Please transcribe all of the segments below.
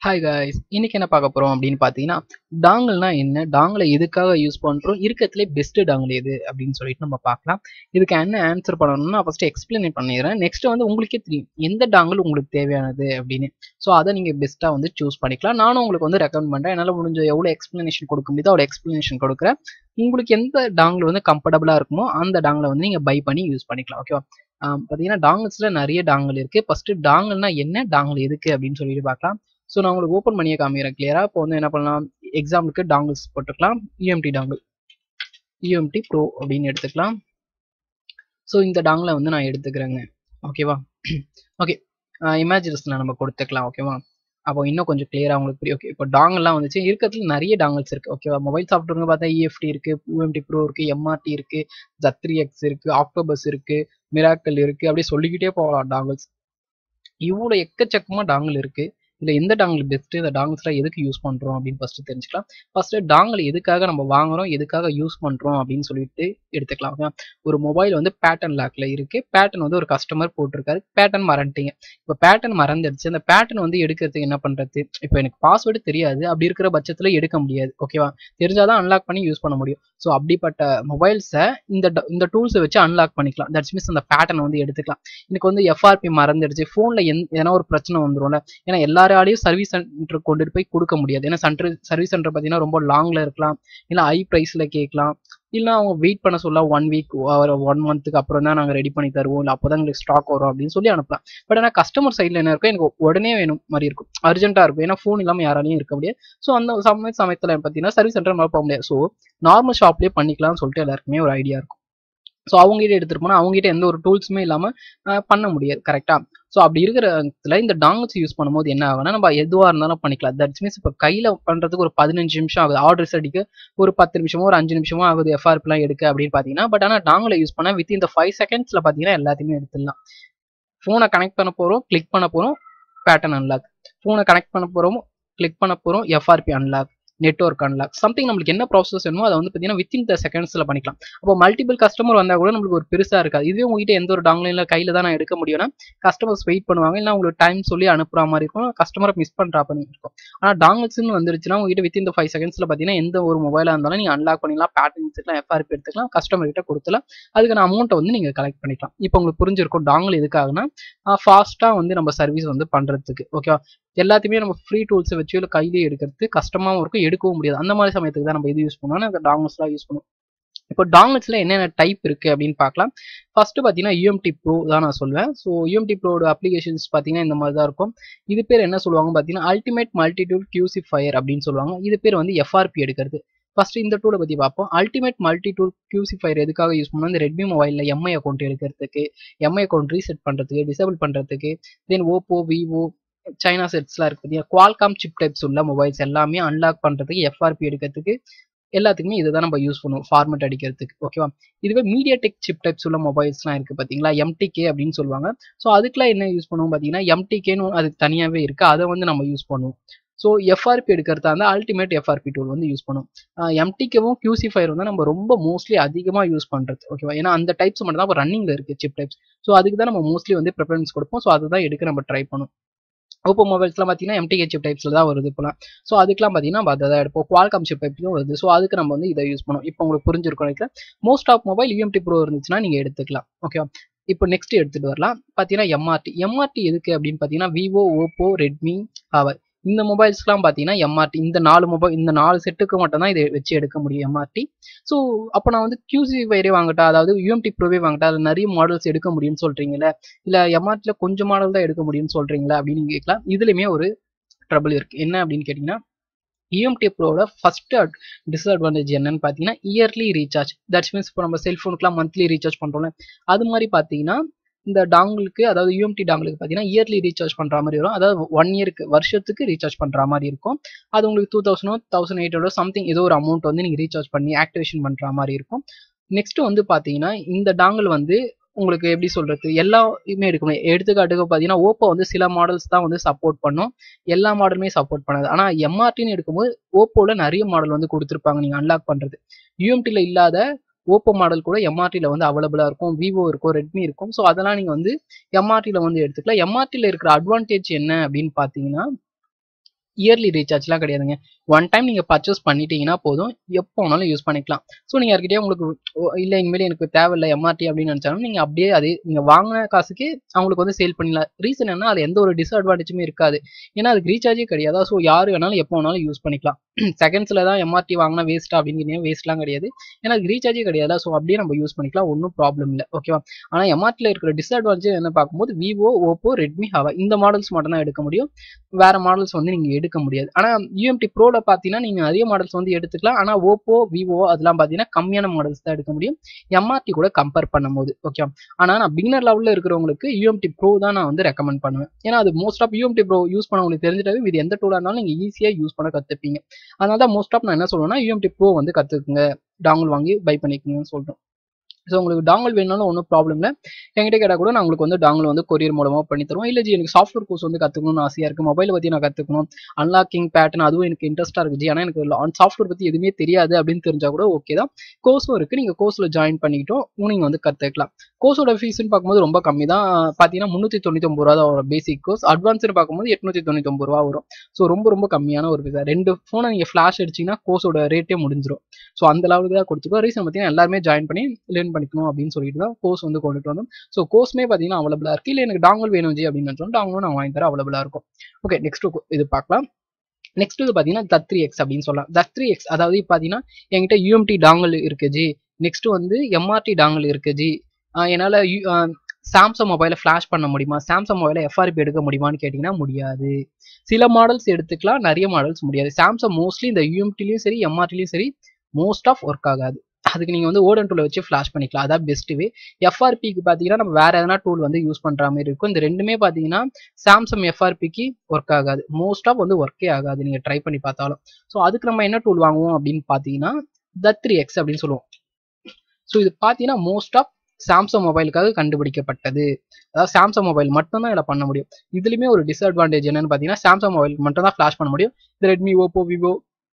hi guys இன்னைக்கு என்ன பார்க்க போறோம் அப்படின்னு பார்த்தீங்கன்னா டாங்கல்னா என்ன டாங்கலை எதுக்காக யூஸ் பண்றோம் இருக்கிறதுலே பெஸ்ட் டாங்கல் எது அப்படின்னு சொல்லிட்டு நம்ம பார்க்கலாம் இதுக்கு என்ன ஆன்சர் பண்ணணும்னா ஃபர்ஸ்ட் எக்ஸ்பிளைன் பண்ணிடுறேன் நெக்ஸ்ட் வந்து உங்களுக்கே தெரியும் எந்த டாங்கல் உங்களுக்கு தேவையானது அப்படின்னு ஸோ அதை நீங்க பெஸ்ட்டா வந்து சூஸ் பண்ணிக்கலாம் நானும் உங்களுக்கு வந்து ரெக்கமெண்ட் பண்றேன் என்னால் முடிஞ்ச எவ்வளோ எக்ஸ்பிளனேஷன் கொடுக்க முடியுதோ அவ்வளோ எக்ஸ்பிளனேஷன் கொடுக்குறேன் உங்களுக்கு எந்த டாங்கல் வந்து கம்ஃபர்டபுளா இருக்குமோ அந்த டாங்கலை வந்து நீங்க பை பண்ணி யூஸ் பண்ணிக்கலாம் ஓகேவா பார்த்தீங்கன்னா டாங்கல்ஸ்ல நிறைய டாங்கல் இருக்கு ஃபர்ஸ்ட் டாங்கல்னா என்ன டாங்கல் எதுக்கு அப்படின்னு சொல்லிட்டு பார்க்கலாம் ஸோ நான் உங்களுக்கு ஓப்பன் பண்ணியே காமிக்கிறேன் கிளியரா இப்போ வந்து என்ன பண்ணலாம் எக்ஸாம்பிளுக்கு டாங்கிள்ஸ் போட்டுக்கலாம் யூஎம்டி டாங்கிள் யூஎம்டி ப்ரோ அப்படின்னு எடுத்துக்கலாம் ஸோ இந்த டாங்கில் வந்து நான் எடுத்துக்கிறேங்க ஓகேவா ஓகே இமேஜினஸ்ல நம்ம கொடுத்துக்கலாம் ஓகேவா அப்போ இன்னும் கொஞ்சம் கிளியரா உங்களுக்கு புரியும் ஓகே இப்போ டாங்கல்லாம் வந்துச்சு இருக்கிறதுல நிறைய டாங்கல்ஸ் இருக்கு ஓகேவா மொபைல் சாஃப்ட்வேர்னு பார்த்தா இஎஃப்டி இருக்கு யூஎம்டி ப்ரோ இருக்கு எம்ஆர்டி இருக்கு ஜத்ரி எக்ஸ் இருக்கு ஆக்டோபஸ் இருக்கு மிராக்கல் இருக்கு அப்படியே சொல்லிக்கிட்டே போகலாம் டாங்கல்ஸ் இவ்வளோ எக்கச்சக்கமா டாங்கல் இருக்கு இதில் எந்த டாங்கல் பெஸ்ட்டு இந்த டாங்கல்ஸ்லாம் எதுக்கு யூஸ் பண்ணுறோம் அப்படின்னு ஃபஸ்ட்டு தெரிஞ்சுக்கலாம் ஃபஸ்ட்டு டாங்கல் எதுக்காக நம்ம வாங்குறோம் எதுக்காக யூஸ் பண்ணுறோம் அப்படின்னு சொல்லிட்டு எடுத்துக்கலாம் ஓகே ஒரு மொபைல் வந்து பேட்டர்ன் லாக்ல இருக்கு பேட்டர்ன் வந்து ஒரு கஸ்டமர் போட்டிருக்காரு பேட்டர்ன் மறந்துட்டீங்க இப்போ பேட்டர்ன் மறந்துடுச்சு அந்த பேட்டர்ன் வந்து எடுக்கிறதுக்கு என்ன பண்ணுறது இப்போ எனக்கு பாஸ்வேர்டு தெரியாது அப்படி இருக்கிற பட்சத்தில் எடுக்க முடியாது ஓகேவா தெரிஞ்சாதான் அன்லாக் பண்ணி யூஸ் பண்ண முடியும் ஸோ அப்படிப்பட்ட மொபைல்ஸை இந்த இந்த டூல்ஸை வச்சு அன்லாக் பண்ணிக்கலாம் தட்ஸ் மீன்ஸ் அந்த பேட்டர்ன் வந்து எடுத்துக்கலாம் எனக்கு வந்து எஃப்ஆர்பி மறந்துடுச்சு ஃபோனில் எந் எதனா ஒரு பிரச்சனை வந்துடும்ல ஏன்னா எல்லாராலையும் சர்வீஸ் சென்டர் கொண்டுட்டு போய் கொடுக்க முடியாது ஏன்னா சென்டர் சர்வீஸ் சென்டர் பார்த்தீங்கன்னா ரொம்ப லாங்ல இருக்கலாம் இல்லை ஹை ப்ரைஸில் கேட்கலாம் இல்லை அவங்க வெயிட் பண்ண சொல்ல ஒன் வீக் ஒன் மந்த்துக்கு அப்புறம் தான் நாங்கள் ரெடி பண்ணி தருவோம் இல்லை அப்போ தான் எங்களுக்கு ஸ்டாக் வரும் அப்படின்னு சொல்லி அனுப்பலாம் பட் ஆனால் கஸ்டமர் சைடில் என்ன இருக்கும் எனக்கு உடனே வேணும் மாதிரி இருக்கும் அர்ஜென்ட்டாக இருக்கும் ஏன்னா ஃபோன் இல்லாமல் யாராலையும் இருக்க முடியாது ஸோ அந்த சமய சமயத்தில் பார்த்தீங்கன்னா சர்வீஸ் சென்டர் மேலே போக முடியாது ஸோ நார்மல் ஷாப்லேயே பண்ணிக்கலாம்னு சொல்லிட்டு எல்லாருக்குமே ஒரு ஐடியா இருக்கும் ஸோ அவங்ககிட்ட எடுத்துகிட்டு போனால் அவங்ககிட்ட எந்த ஒரு டூல்ஸுமே இல்லாமல் பண்ண முடியாது கரெக்டாக ஸோ அப்படி இருக்கிற இடத்துல இந்த டாங்கல்ஸ் யூஸ் பண்ணும்போது என்ன ஆகும்னா நம்ம எதுவாக இருந்தாலும் பண்ணிக்கலாம் தட்ஸ் மீன்ஸ் இப்போ கையில் பண்ணுறதுக்கு ஒரு பதினஞ்சு நிமிஷம் ஆகுது ஆர்டர்ஸ் அடிக்க ஒரு பத்து நிமிஷமோ ஒரு அஞ்சு நிமிஷமோ ஆகுது எஃப்ஆர்பிலாம் எடுக்க அப்படின்னு பார்த்தீங்கன்னா பட் ஆனால் டாங்கலை யூஸ் பண்ணால் வித் இந்த ஃபைவ் செகண்ட்ஸில் பார்த்தீங்கன்னா எல்லாத்தையுமே எடுத்துடலாம் ஃபோனை கனெக்ட் பண்ண போகிறோம் கிளிக் பண்ண போகிறோம் பேட்டர்ன் அன்லாக் ஃபோனை கனெக்ட் பண்ண போகிறோம் கிளிக் பண்ண போகிறோம் FRP unlock network unlock something நம்மளுக்கு என்ன ப்ராசஸ் வேணுமோ அதை வந்து பார்த்தீங்கன்னா வித்தின் த செகண்ட்ஸில் பண்ணிக்கலாம் அப்போ மல்டிபிள் கஸ்டமர் வந்தால் கூட நம்மளுக்கு ஒரு பெருசாக இருக்காது இதுவே உங்ககிட்ட எந்த ஒரு டாங்லையும் இல்லை கையில் தான் நான் எடுக்க முடியும்னா கஸ்டமர்ஸ் வெயிட் பண்ணுவாங்க இல்லை உங்களுக்கு டைம் சொல்லி அனுப்புற மாதிரி இருக்கும் கஸ்டமரை மிஸ் பண்ணுற மாதிரி இருக்கும் ஆனால் டாங்கல்ஸ்னு வந்துருச்சுன்னா உங்ககிட்ட வித்தின் த ஃபைவ் செகண்ட்ஸில் பார்த்தீங்கன்னா எந்த ஒரு மொபைலாக இருந்தாலும் நீங்கள் அன்லாக் பண்ணிக்கலாம் பேட்டர்ன் எடுத்துக்கலாம் எஃப்ஆர்பி எடுத்துக்கலாம் கஸ்டமர் கிட்ட கொடுத்துலாம் அதுக்கான அமௌண்ட்டை வந்து நீங்கள் கலெக்ட் பண்ணிக்கலாம் இப்போ உங்களுக்கு புரிஞ்சிருக்கும் டாங்கல் எதுக்காகனா ஃபாஸ்ட்டாக வந்து நம்ம சர்வீஸ் வந்து பண்ணுறதுக்கு ஓகேவா எல்லாத்தையுமே நம்ம ஃப்ரீ டூல்ஸை வச்சு இல்லை கையிலே எடுக்கிறது கஷ்டமாகவும் இருக்கும் எடுக்கவும் முடியாது அந்த மாதிரி சமயத்துக்கு தான் நம்ம இது யூஸ் பண்ணுவோம் அந்த டாங்கல்ஸ்லாம் யூஸ் பண்ணுவோம் இப்போ டாங்கல்ஸ்ல என்னென்ன டைப் இருக்கு அப்படின்னு பார்க்கலாம் ஃபர்ஸ்ட் பார்த்தீங்கன்னா யூஎம்டி ப்ரோ தான் நான் சொல்லுவேன் ஸோ யூஎம்டி ப்ரோட அப்ளிகேஷன்ஸ் பார்த்தீங்கன்னா இந்த மாதிரி தான் இருக்கும் இது பேர் என்ன சொல்லுவாங்க பார்த்தீங்கன்னா அல்டிமேட் மல்டிடியூட் கியூசி ஃபயர் அப்படின்னு சொல்லுவாங்க இது பேர் வந்து எஃப்ஆர்பி எடுக்கிறது ஃபர்ஸ்ட் இந்த டூலை பற்றி பார்ப்போம் ultimate multi tool QC fire எதுக்காக யூஸ் பண்ணோம் இந்த ரெட்மி மொபைலில் எம்ஐ அக்கௌண்ட் எடுக்கிறதுக்கு எம்ஐ அக்கௌண்ட் ரீசெட் பண்ணுறதுக்கு டிசேபிள் பண்ணுறதுக்கு தென் ஓப்போ விவோ சைனா செட்ஸ்லாம் இருக்கு பார்த்தீங்கன்னா குவால்காம் சிப் டைப்ஸ் உள்ள மொபைல்ஸ் எல்லாமே அன்லாக் பண்ணுறதுக்கு எஃப்ஆர்பி எடுக்கிறதுக்கு எல்லாத்துக்குமே இதுதான் நம்ம யூஸ் பண்ணுவோம் ஃபார்மெட் அடிக்கிறதுக்கு ஓகேவா இதுவே மீடியா டெக் சிப் டைப்ஸ் உள்ள மொபைல்ஸ்லாம் இருக்குது பார்த்தீங்களா எம்டிகே அப்படின்னு சொல்லுவாங்க ஸோ அதுக்கெலாம் என்ன யூஸ் பண்ணுவோம் பார்த்தீங்கன்னா எம்டிகேன்னு அதுக்கு தனியாகவே இருக்குது அதை வந்து நம்ம யூஸ் பண்ணுவோம் ஸோ எஃப்ஆர்பி எடுக்கிறதா இருந்தால் அல்டிமேட் எஃப்ஆர்பி டூல் வந்து யூஸ் பண்ணும் எம்டிகேவும் கியூசி ஃபயர் வந்து நம்ம ரொம்ப மோஸ்ட்லி அதிகமாக யூஸ் பண்ணுறது ஓகேவா ஏன்னா அந்த டைப்ஸ் மட்டும் தான் இப்போ ரன்னிங்கில் இருக்குது சிப் டைப்ஸ் ஸோ அதுக்கு தான் நம்ம மோஸ்ட்லி வந்து ப்ரிஃபரன்ஸ் கொடுப்போம் ஸோ அதுதான் எடுக்க நம்ம ட்ரை பண்ணும் ஓப்போ மொபைல்ஸ்லாம் பார்த்தீங்கன்னா எம்டிகே சிப் டைப்ஸில் தான் வருது இப்போலாம் ஸோ அதுக்கெலாம் பார்த்தீங்கன்னா நம்ம அதை தான் எடுப்போம் குவால்காம் சிப் டைப்லையும் வருது ஸோ அதுக்கு நம்ம வந்து இதை யூஸ் பண்ணுவோம் இப்போ உங்களுக்கு புரிஞ்சிருக்கும் நினைக்கிறேன் most of mobile UMT pro இருந்துச்சுன்னா நீங்கள் எடுத்துக்கலாம் ஓகேவா இப்போ நெக்ஸ்ட் எடுத்துகிட்டு வரலாம் பார்த்தீங்கன்னா எம்ஆர்டி எம்ஆர்டி எதுக்கு அப்படின்னு பார்த்தீங்கன்னா விவோ ஓப்போ ரெட்மி ஹவர் இந்த மொபைல்ஸ்லாம் பார்த்தீங்கன்னா எம்ஆர்டி இந்த நாலு மொபைல் இந்த நாலு செட்டுக்கு மட்டும் தான் இதை வச்சு எடுக்க முடியும் எம்ஆர்டி ஸோ அப்போ நான் வந்து கியூசி வைரே வாங்கட்டா அதாவது யூஎம்டி ப்ரோவே வாங்கட்டா அதில் நிறைய மாடல்ஸ் எடுக்க முடியும்னு சொல்கிறீங்களே இல்லை எம்ஆர்டியில் கொஞ்சம் மாடல் தான் எடுக்க முடியும்னு சொல்கிறீங்களா அப்படின்னு கேட்கலாம் இதுலையுமே ஒரு ட்ரபிள் இருக்குது என்ன அப்படின்னு கேட்டிங்கன்னா இஎம்டி ப்ரோட ஃபர்ஸ்ட் டிஸ்அட்வான்டேஜ் என்னன்னு பார்த்தீங்கன்னா இயர்லி ரீசார்ஜ் தட்ஸ் மீன்ஸ் இப்போ நம்ம செல்ஃபோனுக்குலாம் மந்த்லி ரீசார்ஜ் பண்ணுறோம்ல அது மாதிரி பார்த்தீங்கன்னா இந்த டாங்களுக்கு அதாவது யூஎம்டி டாங்களுக்கு பார்த்தீங்கன்னா இயர்லி ரீசார்ஜ் பண்ணுற மாதிரி வரும் அதாவது ஒன் இயருக்கு வருஷத்துக்கு ரீசார்ஜ் பண்ணுற மாதிரி இருக்கும் அது உங்களுக்கு டூ தௌசண்டோ தௌசண்ட் எயிட் ஹண்ட்ரட் சம்திங் ஏதோ ஒரு அமௌண்ட் வந்து நீங்கள் ரீசார்ஜ் பண்ணி ஆக்டிவேஷன் பண்ணுற மாதிரி இருக்கும் நெக்ஸ்ட் வந்து பார்த்தீங்கன்னா இந்த டாங்கல் வந்து உங்களுக்கு எப்படி சொல்றது எல்லாமே எடுக்க முடியும் எடுத்துக்காட்டுக்கு பார்த்தீங்கன்னா ஓப்போ வந்து சில மாடல்ஸ் தான் வந்து சப்போர்ட் பண்ணும் எல்லா மாடலுமே சப்போர்ட் பண்ணாது ஆனால் எம்ஆர்டின்னு எடுக்கும்போது ஓப்போவில் நிறைய மாடல் வந்து கொடுத்துருப்பாங்க நீங்கள் அன்லாக் பண்ணுறது யூஎம்டியில் இல்லாத ஓப்போ மாடல் கூட எம்ஆர்டியில் வந்து அவைலபிளாக இருக்கும் விவோ இருக்கும் ரெட்மி இருக்கும் ஸோ அதெல்லாம் நீங்கள் வந்து எம்ஆர்டியில் வந்து எடுத்துக்கலாம் எம்ஆர்டியில் இருக்கிற அட்வான்டேஜ் என்ன அப்படின்னு பார்த்தீங்கன்னா இயர்லி ரீசார்ஜ்லாம் கிடையாதுங்க ஒன் டைம் நீங்கள் பர்ச்சேஸ் பண்ணிட்டீங்கன்னா போதும் எப்போ வேணாலும் யூஸ் பண்ணிக்கலாம் ஸோ நீங்கள் யார்கிட்டயே உங்களுக்கு ஓ, இல்லை இனிமேல் எனக்கு தேவையில்லை எம்ஆர்டி அப்படின்னு நினச்சாலும் நீங்கள் அப்படியே அதே நீங்கள் வாங்கின காசுக்கு அவங்களுக்கு வந்து சேல் பண்ணிடலாம் ரீசன் என்ன அது எந்த ஒரு டிஸ்அட்வான்டேஜுமே இருக்காது ஏன்னா அதுக்கு ரீசார்ஜே கிடையாது ஸோ யார் வேணாலும் எப்போ வேணாலும் யூஸ் பண்ணிக்கலாம் செகண்ட்ஸில் தான் எம்ஆர்டி வாங்கினா வேஸ்ட்டா அப்படின்னு வேஸ்ட்லாம் கிடையாது ஏன்னா அதுக்கு ரீசார்ஜே கிடையாது ஸோ அப்படியே நம்ம யூஸ் பண்ணிக்கலாம் ஒன்றும் ப்ராப்ளம் இல்லை ஓகேவா ஆனால் எம்ஆர்டியில் இருக்கிற டிஸ்அட்வான்டேஜ் என்ன பார்க்கும்போது விவோ ஓப்போ ரெட்மி ஹவா இந்த மாடல்ஸ் மட்டும் தான் எடுக்க முடியும் வேற மாடல்ஸ் வந்து நீங்கள் எடுக்க முடியாது ஆனால் யூஎம்டி ப்ரோவில் பார்த்தீங்கன்னா நீங்கள் நிறைய மாடல்ஸ் வந்து எடுத்துக்கலாம் ஆனால் ஓப்போ விவோ அதெல்லாம் பார்த்தீங்கன்னா கம்மியான மாடல்ஸ் தான் எடுக்க முடியும் எம்ஆர்டி கூட கம்பேர் பண்ணும்போது ஓகே ஆனால் நான் பிகினர் லெவலில் இருக்கிறவங்களுக்கு யூஎம்டி ப்ரோ தான் நான் வந்து ரெக்கமெண்ட் பண்ணுவேன் ஏன்னா அது most of UMT pro use பண்ணவங்களுக்கு தெரிஞ்சிட்டாவே இது எந்த டூலாக இருந்தாலும் நீங்கள் ஈஸியாக யூஸ் பண்ண கற்றுப்பீங்க அதனால தான் மோஸ்ட் ஆஃப் நான் என்ன சொல்லுவேன்னா யூஎம்டி ப்ரோ வந்து கற்றுக்குங்க டாங்கல் வாங்கி பை பண்ணிக்கோங்கன்னு சொல்கிறேன் ஸோ உங்களுக்கு டாங்கல் வேணுனாலும் ஒன்றும் ப்ராப்ளம் இல்லை என்கிட்ட கேட்டால் கூட நான் உங்களுக்கு வந்து டாங்கல் வந்து கொரியர் மூலமாக பண்ணி தருவோம் இல்லை ஜி எனக்கு சாஃப்ட்வேர் கோர்ஸ் வந்து கற்றுக்கணும்னு ஆசையாக இருக்குது மொபைலை பற்றி நான் கற்றுக்கணும் அன்லாக்கிங் பேட்டர்ன் அதுவும் எனக்கு இன்ட்ரெஸ்ட்டாக இருக்குது ஜி ஆனால் எனக்கு சாஃப்ட்வேர் பற்றி எதுவுமே தெரியாது அப்படின்னு தெரிஞ்சால் கூட ஓகே தான் கோர்ஸும் இருக்குது நீங்கள் கோர்ஸில் ஜாயின் பண்ணிக்கிட்டோம் நீங்கள் வந்து கற்றுக்கலாம் கோர்ஸோட ஃபீஸ்னு பார்க்கும்போது ரொம்ப கம்மி தான் பார்த்தீங்கன்னா முந்நூற்றி தொண்ணூத்தொம்பது ரூபா தான் வரும் பேசிக் கோர்ஸ் அட்வான்ஸ்னு பார்க்கும்போது எட்நூற்றி தொண்ணூத்தொம்பது ரூபா வரும் ஸோ ரொம்ப ரொம்ப கம்மியான ஒரு ஃபீஸ் ரெண்டு ஃபோனை நீங்கள் ஃப்ளாஷ் அடிச்சிங்கன்னா கோர்ஸோட ரேட்டே முடிஞ்சிடும் ஸோ அந்த லெவலுக்கு தான் கொடுத்துருக்கோம் ரீசன் பார்த்தீங்கன்னா எல்லாருமே ஜாயின் பண்ணி லேர்ன் பண்ணிக்கணும் அப்படின்னு சொல்லிட்டு தான் கோர்ஸ் வந்து கொண்டுட்டு வந்தோம் ஸோ கோர்ஸ்மே பார்த்தீங்கன்னா அவைலபிளாக இருக்குது இல்லை எனக்கு டாங்கல் வேணும் ஜி அப்படின்னு நினச்சோம் டாங்கலும் நான் வாங்கி தர அவைலபிளாக இருக்கும் ஓகே நெக்ஸ்ட் இது பார்க்கலாம் நெக்ஸ்ட் இது பார்த்தீங்கன்னா தத்ரி எக்ஸ் அப்படின்னு சொல்லலாம் தத்ரி எக்ஸ் அதாவது பார்த்தீங்கன்னா என்கிட்ட யூஎம்டி டாங்கல் இருக்கு ஜி நெக்ஸ்ட் வந்து எம்ஆர்டி டாங்கல் இருக்கு ஜி ஆஹ் என்னால் சாம்சங் மொபைலை ஃப்ளாஷ் பண்ண முடியுமா சாம்சங் மொபைலை எஃப்ஆர்பி எடுக்க முடியுமான்னு கேட்டிங்கன்னா முடியாது சில மாடல்ஸ் எடுத்துக்கலாம் நிறைய மாடல்ஸ் முடியாது சாம்சங் மோஸ்ட்லி இந்த யூஎம்டிலையும் சரி எம்ஆர்டிலையும் சரி மோஸ்ட் ஆஃப் ஒர்க் ஆகாது அதுக்கு நீங்கள் வந்து ஓடன் டூலை வச்சு ஃப்ளாஷ் பண்ணிக்கலாம் அதான் பெஸ்ட் வே எஃப்ஆர்பிக்கு பார்த்தீங்கன்னா நம்ம வேற எதனா டூல் வந்து யூஸ் பண்ணுற மாதிரி இருக்கும் இந்த ரெண்டுமே பார்த்தீங்கன்னா சாம்சங் எஃப்ஆர்பிக்கு ஒர்க் ஆகாது மோஸ்ட் ஆஃப் வந்து ஒர்க்கே ஆகாது நீங்கள் ட்ரை பண்ணி பார்த்தாலும் ஸோ அதுக்கு நம்ம என்ன டூல் வாங்குவோம் அப்படின்னு பார்த்தீங்கன்னா தத்ரி எக்ஸ் அப்படின்னு சொல்லுவோம் ஸோ இது பார்த்தீங்கன்னா மோஸ்ட் ஆஃப் சாம்சங் மொபைலுக்காக கண்டுபிடிக்கப்பட்டது அதாவது சாம்சங் மொபைல் மட்டும் தான் இதில் பண்ண முடியும் இதுலையுமே ஒரு டிஸ்அட்வான்டேஜ் என்னன்னு பார்த்தீங்கன்னா சாம்சங் மொபைல் மட்டும் தான் ஃப்ளாஷ் பண்ண முடியும் இந்த Redmi Oppo Vivo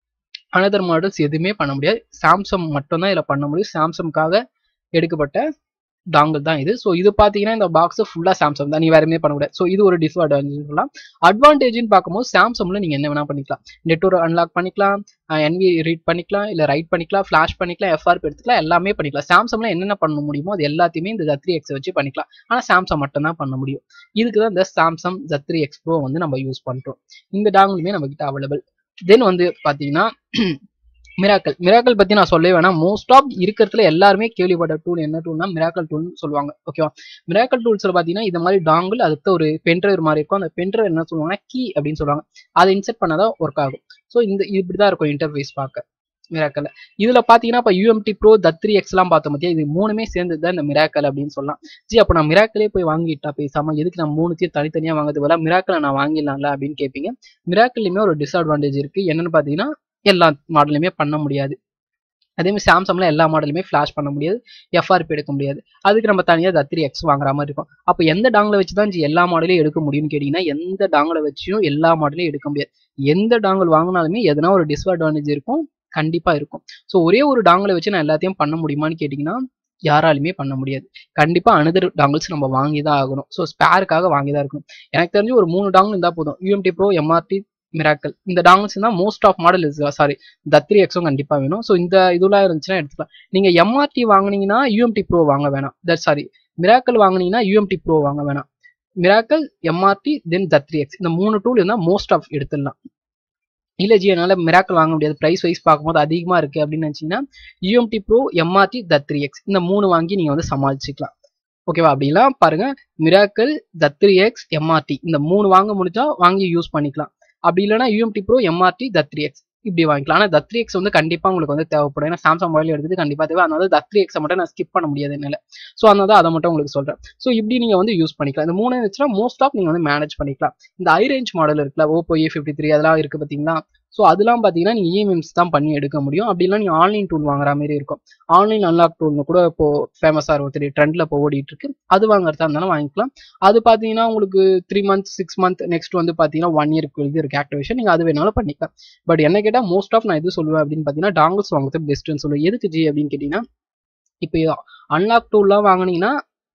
another models எதுவுமே பண்ண முடியாது சாம்சங் மட்டும் தான் இதில் பண்ண முடியும் சாம்சங்காக எடுக்கப்பட்ட டாங்கல் தான் இது ஸோ இது பார்த்தீங்கன்னா இந்த பாக்ஸ் ஃபுல்லாக சாம்சங் தான் நீ வேற எதுவுமே பண்ண முடியாது ஸோ இது ஒரு டிஸ்அட்வான்டேஜ் சொல்லலாம் அட்வான்டேஜ்னு பார்க்கும்போது சாம்சங்ல நீங்கள் என்ன வேணா பண்ணிக்கலாம் நெட்ஒர்க் அன்லாக் பண்ணிக்கலாம் என்வி ரீட் பண்ணிக்கலாம் இல்லை ரைட் பண்ணிக்கலாம் ஃப்ளாஷ் பண்ணிக்கலாம் எஃப்ஆர்பி எடுத்துக்கலாம் எல்லாமே பண்ணிக்கலாம் சாம்சங்ல என்னென்ன பண்ண முடியுமோ அது எல்லாத்தையுமே இந்த ஜத்ரி எக்ஸ் வச்சு பண்ணிக்கலாம் ஆனால் சாம்சங் மட்டும் தான் பண்ண முடியும் இதுக்கு தான் இந்த சாம்சங் ஜத்ரி எக்ஸ் ப்ரோ வந்து நம்ம யூஸ் பண்ணுறோம் இந்த டாங்கலுமே நம்ம கிட்ட அவைலபிள் தென் வந்து பார்த்தீங்கன்னா மிராக்கல் மிராக்கல் பத்தி நான் சொல்லவே வேணாம் மோஸ்ட் ஆஃப் இருக்கிறதுல எல்லாருமே கேள்விப்பட்ட டூல் என்ன டூல்னா மிராக்கல் டூல்னு சொல்லுவாங்க ஓகேவா மிராக்கல் டூல்ஸ்ல பாத்தீங்கன்னா இந்த மாதிரி டாங்கிள் அதுக்கு ஒரு பென்ட்ரைவ் மாதிரி இருக்கும் அந்த பென்ட்ரைவ் என்ன சொல்லுவாங்கன்னா கீ அப்படின்னு சொல்லுவாங்க அதை இன்செர்ட் பண்ணாதான் ஒர்க் ஆகும் ஸோ இந்த இப்படிதான் இருக்கும் இன்டர்ஃபேஸ் பார்க்க மிராக்கல் இதுல பாத்தீங்கன்னா இப்போ யூஎம்டி ப்ரோ தத்ரி எக்ஸ்லாம் பார்த்தோம் பார்த்தியா இது மூணுமே சேர்ந்தது தான் இந்த மிராக்கல் அப்படின்னு சொல்லலாம் ஜி அப்போ நான் மிராக்கலே போய் வாங்கிட்டா பேசாம எதுக்கு நான் மூணுத்தையும் தனித்தனியா வாங்குறது போல மிராக்கலை நான் வாங்கிடலாம்ல அப்படின்னு கேட்பீங்க மிராக்கல்லையுமே ஒரு டிஸ்அட்வான்டேஜ் இருக்கு என்னன்னு பாத்தீங்கன்னா எல்லா மாடலுமே பண்ண முடியாது அதே மாதிரி சாம்சங்ல எல்லா மாடலுமே ஃபிளாஷ் பண்ண முடியாது எஃப்ஆர்பி எடுக்க முடியாது அதுக்கு நம்ம தனியாக தத்ரி எக்ஸ் வாங்குற மாதிரி இருக்கும் அப்போ எந்த டாங்கில் வச்சு தான் ஜி எல்லா மாடலையும் எடுக்க முடியும்னு கேட்டிங்கன்னா எந்த டாங்கில் வச்சியும் எல்லா மாடலையும் எடுக்க முடியாது எந்த டாங்கல் வாங்கினாலுமே எதனா ஒரு டிஸ்அட்வான்டேஜ் இருக்கும் கண்டிப்பாக இருக்கும் ஸோ ஒரே ஒரு டாங்கில் வச்சு நான் எல்லாத்தையும் பண்ண முடியுமான்னு கேட்டிங்கன்னா யாராலுமே பண்ண முடியாது கண்டிப்பாக அனதர் டாங்கிள்ஸ் நம்ம வாங்கி தான் ஆகணும் ஸோ ஸ்பேருக்காக வாங்கி தான் இருக்கணும் எனக்கு தெரிஞ்சு ஒரு மூணு டாங்கிள் இருந்தால் போதும் யூஎம்டி ப்ரோ எம்ஆர்டி மிராக்கல் இந்த டாங்கிள்ஸ் தான் most of model sorry Z three எக்ஸும் கண்டிப்பாக வேணும் ஸோ இந்த இதெல்லாம் இருந்துச்சுன்னா எடுத்துக்கலாம் நீங்கள் எம்ஆர்டி வாங்குனீங்கன்னா யூஎம்டி ப்ரோ வாங்க வேணாம் தட் சாரி மிராக்கல் வாங்குனீங்கன்னா யூஎம்டி ப்ரோ வாங்க வேணாம் miracle MRT then Z three X இந்த மூணு டூல் இருந்தால் மோஸ்ட் ஆஃப் எடுத்துடலாம் இல்லை ஜி என்னால் மிராக்கல் வாங்க முடியாது ப்ரைஸ் வைஸ் பார்க்கும்போது அதிகமாக இருக்குது அப்படின்னு நினச்சிங்கன்னா UMT pro MRT Z three X இந்த மூணு வாங்கி நீங்கள் வந்து சமாளிச்சுக்கலாம் ஓகேவா அப்படிலாம் பாருங்க மிராக்கல் தத்ரி எக்ஸ் எம்ஆர்டி இந்த மூணு வாங்க முடிஞ்சா வாங்கி யூஸ் பண்ணிக்கலாம் அப்படி இல்லைனா UMT pro MRT Z three X இப்படி வாங்கிக்கலாம் ஆனால் தத்ரி எக்ஸ் வந்து கண்டிப்பாக உங்களுக்கு வந்து தேவைப்படும் ஏன்னா சாம்சங் மொபைல் எடுத்துட்டு கண்டிப்பாக தேவை அதனால தத்ரி எக்ஸை மட்டும் நான் ஸ்கிப் பண்ண முடியாது என்னால் ஸோ அதனால அதை மட்டும் உங்களுக்கு சொல்கிறேன் ஸோ இப்படி நீங்கள் வந்து யூஸ் பண்ணிக்கலாம் இந்த மூணு வச்சுனா மோஸ்ட் ஆஃப் நீங்கள் வந்து மேனேஜ் பண்ணிக்கலாம் இந்த ஐ ரேஞ்ச் மாடல் இருக்குல்ல ஓப்போ ஏ ஃபிஃப்டி த்ரீ அதெல்லாம் இருக்குது பார்த்தீங்களா ஸோ அதெல்லாம் பார்த்தீங்கன்னா நீங்கள் இஎம்எம்ஸ் தான் பண்ணி எடுக்க முடியும் அப்படிலாம் நீங்கள் ஆன்லைன் டூல் வாங்குற மாதிரி இருக்கும் ஆன்லைன் அன்லாக் டூல்னு கூட இப்போ ஃபேமஸாக இருக்கும் த்ரீ ட்ரெண்டில் இப்போ ஓடிட்டு இருக்கு அது வாங்குறதா இருந்தாலும் வாங்கிக்கலாம் அது பார்த்தீங்கன்னா உங்களுக்கு three months six month next வந்து பார்த்தீங்கன்னா ஒன் இயருக்கு இது இருக்கு ஆக்டிவேஷன் நீங்கள் அது வேணாலும் பண்ணிக்கலாம் பட் என்ன கேட்டால் மோஸ்ட் ஆஃப் நான் எது சொல்லுவேன் அப்படின்னு பார்த்தீங்கன்னா டாங்கிள்ஸ் வாங்குறது பெஸ்ட்டுன்னு சொல்லுவேன் எதுக்கு ஜி அப்படின்னு கேட்டிங்கன்னா இப்போ அன்லாக் டூல்லாம் வாங்கினீங்கன்னா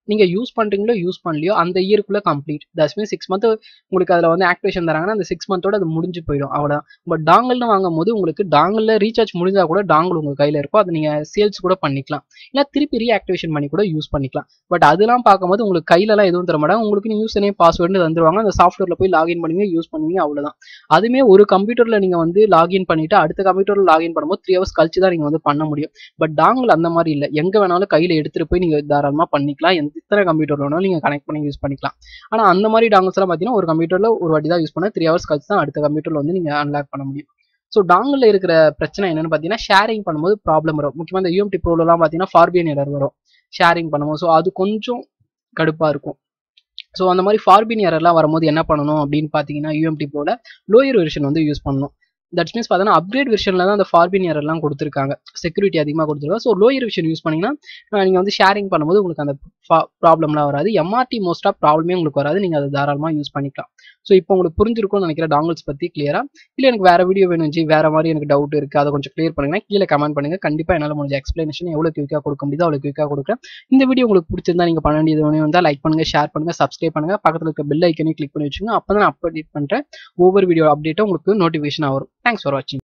நீங்கள் யூஸ் பண்ணுறீங்களோ யூஸ் பண்ணலையோ அந்த இயருக்குள்ளே complete that's mean six month உங்களுக்கு அதில் வந்து ஆக்டிவேஷன் தராங்கன்னா அந்த சிக்ஸ் மந்தோட அது முடிஞ்சு போயிடும் அவ்வளோ பட் டாங்கல்னு வாங்கும் போது உங்களுக்கு டாங்கலில் ரீசார்ஜ் முடிஞ்சால் கூட டாங்கல் உங்கள் கையில் இருக்கும் அதை நீங்கள் சேல்ஸ் கூட பண்ணிக்கலாம் இல்லை திருப்பி ரீஆக்டிவேஷன் பண்ணி கூட யூஸ் பண்ணிக்கலாம் பட் அதெல்லாம் பார்க்கும்போது உங்களுக்கு கையிலலாம் எதுவும் தர மாட்டாங்க உங்களுக்கு யூஸ் நேம் பாஸ்வேர்டு தந்துருவாங்க அந்த சாஃப்ட்வேரில் போய் லாகின் பண்ணுவீங்க யூஸ் பண்ணுவீங்க அவ்வளோதான் அதுவுமே ஒரு கம்ப்யூட்டரில் நீங்கள் வந்து லாகின் பண்ணிவிட்டு அடுத்த கம்ப்யூட்டரில் லாகின் பண்ணும்போது த்ரீ ஹவர்ஸ் கழிச்சு தான் நீங்கள் வந்து பண்ண முடியும் பட் டாங்கல் அந்த மாதிரி இல்லை எங்கே வேணாலும் கையில் எடுத்துகிட்டு போய் நீங்கள் தாராளமாக பண்ணிக்கலாம் எந்த எத்தனை கம்ப்யூட்டர் வேணாலும் நீங்கள் கனெக்ட் பண்ணி யூஸ் பண்ணிக்கலாம் ஆனால் அந்த மாதிரி டாங்கல்ஸ்லாம் பார்த்தீங்கன்னா ஒரு கம்ப்யூட்டரில் ஒரு வாட்டி தான் யூஸ் பண்ண த்ரீ ஹவர்ஸ் கழிச்சு தான் அடுத்த கம்ப்யூட்டரில் வந்து நீங்கள் அன்லாக் பண்ண முடியும் ஸோ டாங்கில் இருக்கிற பிரச்சனை என்னன்னு பார்த்தீங்கன்னா ஷேரிங் பண்ணும்போது ப்ராப்ளம் வரும் முக்கியமாக இந்த யூஎம்டி ப்ரோலலாம் பார்த்தீங்கன்னா ஃபார்பியன் எரர் வரும் ஷேரிங் பண்ணும்போது ஸோ அது கொஞ்சம் கடுப்பாக இருக்கும் ஸோ அந்த மாதிரி ஃபார்பின் எரர்லாம் வரும்போது என்ன பண்ணணும் அப்படின்னு பார்த்தீங்கன்னா யூஎம்டி ப்ரோல லோயர் வெர்ஷன் வந்து யூஸ் பண்ணணும் தட்ஸ் மீன்ஸ் பார்த்தீங்கன்னா அப்கிரேட் வெர்ஷனில் தான் அந்த ஃபார்பின் எரர்லாம் கொடுத்துருக்காங்க செக்யூரிட்டி அதிகமாக கொடுத்துருக்காங்க ஸோ லோயர் வெர்ஷன் யூஸ் பண்ணிங்கன்னா நீங்கள் வந்து ஷேரிங் பண்ணும்போது உங்களுக்கு அந்த ப்ராப்ளம்லாம் வராது எம்ஆர்டி மோஸ்ட்டாக ப்ராப்ளமே உங்களுக்கு வராது நீங்கள் அதை தாராளமாக யூஸ் பண்ணிக்கலாம் ஸோ இப்போ உங்களுக்கு புரிஞ்சிருக்கும்னு நினைக்கிற டாங்கல்ஸ் பற்றி கிளியராக இல்லை எனக்கு வேறு வீடியோ வேணும் ஜி வேறு மாதிரி எனக்கு டவுட் இருக்குது அதை கொஞ்சம் கிளியர் பண்ணுங்கன்னா கீழே கமெண்ட் பண்ணுங்கள் கண்டிப்பாக என்னால் முடிஞ்ச எக்ஸ்ப்ளனேஷன் எவ்வளோ குயிக்காக கொடுக்க முடியுதோ அவ்வளோ குயிக்காக கொடுக்குறேன் இந்த வீடியோ உங்களுக்கு பிடிச்சிருந்தா நீங்கள் பண்ண வேண்டியது ஒன்று வந்தால் லைக் பண்ணுங்கள் ஷேர் பண்ணுங்கள் சப்ஸ்கிரைப் பண்ணுங்கள் பக்கத்தில் இருக்க பெல் ஐக்கனையும் கிளிக் பண்ணி வச்சுங்க அப்போ தான் நான் அப்டேட் பண்ணுறேன் ஒவ்வொரு வீடியோ அப்டேட்டும் உங்களுக்கு நோட்டிஃபிகேஷன் வரும் தேங்க்ஸ் ஃபார் வாட்சிங்